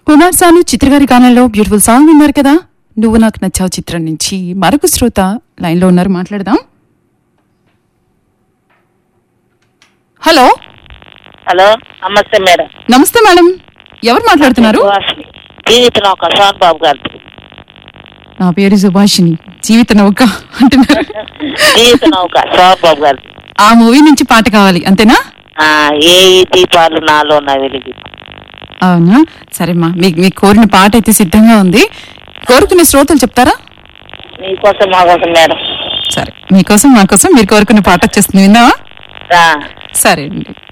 కుమార్ సాను చిత్రగారి గానంలో beautiful song విన్నారు కదా నువ్వు నాకు నచ్చావు చిత్రం నుంచి మరొక శ్రోత లైన్ లో ఉన్నారు మాట్లాడదాం హలో హలో నమస్తే మేడం నమస్తే మేడం ఎవరు మాట్లాడుతున్నారు సుహాసిని. జీవితం ఒక సోన్ బాబు గారు నా పేరు సుభాషిని జీవిత నౌక అంటున్నారు జీవిత నౌక సోన్ బాబు గారు ఆ మూవీ నుంచి పాట కావాలి అంతేనా ఆ, ఏ ఈ దీపాలు నాలో నా వెలిగి అవునా సరేమ్మా మీకు మీకు కోరిన పాట అయితే సిద్ధంగా ఉంది కోరుకునే శ్రోతలు చెప్తారా మీకోసం మా కోసం మేడం సరే మీకోసం మా కోసం మీరు కోరుకునే పాట వచ్చేస్తుంది విన్నావా రా. సరే అండి